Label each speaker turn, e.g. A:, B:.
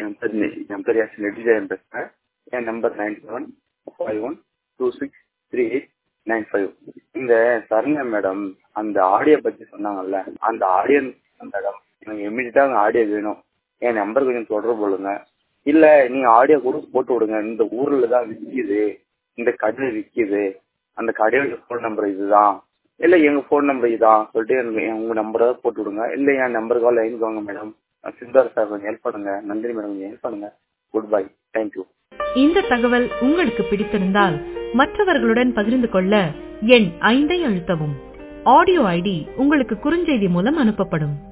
A: என் பேர் நெ- என் பேர் எஸ் நெடுஜெயன் பேசுகிறேன் என் number nine seven five one two six three eight nine five இந்த சரண்யா மேடம் அந்த ஆடியோ பற்றி சொன்னாங்கல்ல அந்த ஆடியோ மேடம் எனக்கு இமீடியட்டாக அந்த ஆடியோ வேணும் என் நம்பர் கொஞ்சம் தொடர்பு கொள்ளுங்க இல்லை நீங்கள் ஆடியோ கூட போட்டு விடுங்க இந்த ஊரில் தான் விற்கிது இந்த கடையில் விற்கிது அந்த கடையோட ஃபோன் நம்பர் இதுதான் இல்லை எங்கள் ஃபோன் நம்பர் இதான் சொல்லிட்டு எனக்கு என் உங்கள் நம்பரை போட்டு விடுங்க இல்லை என் நம்பருக்கு லைனுக்கு வாங்க மேடம் சித்தார்த் சார் கொஞ்சம் ஹெல்ப் பண்ணுங்க நன்றி மேடம் கொஞ்சம் ஹெல்ப் பண்ணுங்க குட் பை தேங்க்யூ
B: இந்த தகவல் உங்களுக்கு பிடித்திருந்தால் மற்றவர்களுடன் பகிர்ந்து கொள்ள எண் ஐந்தை அழுத்தவும் ஆடியோ ஐடி உங்களுக்கு குறுஞ்செய்தி மூலம் அனுப்பப்படும்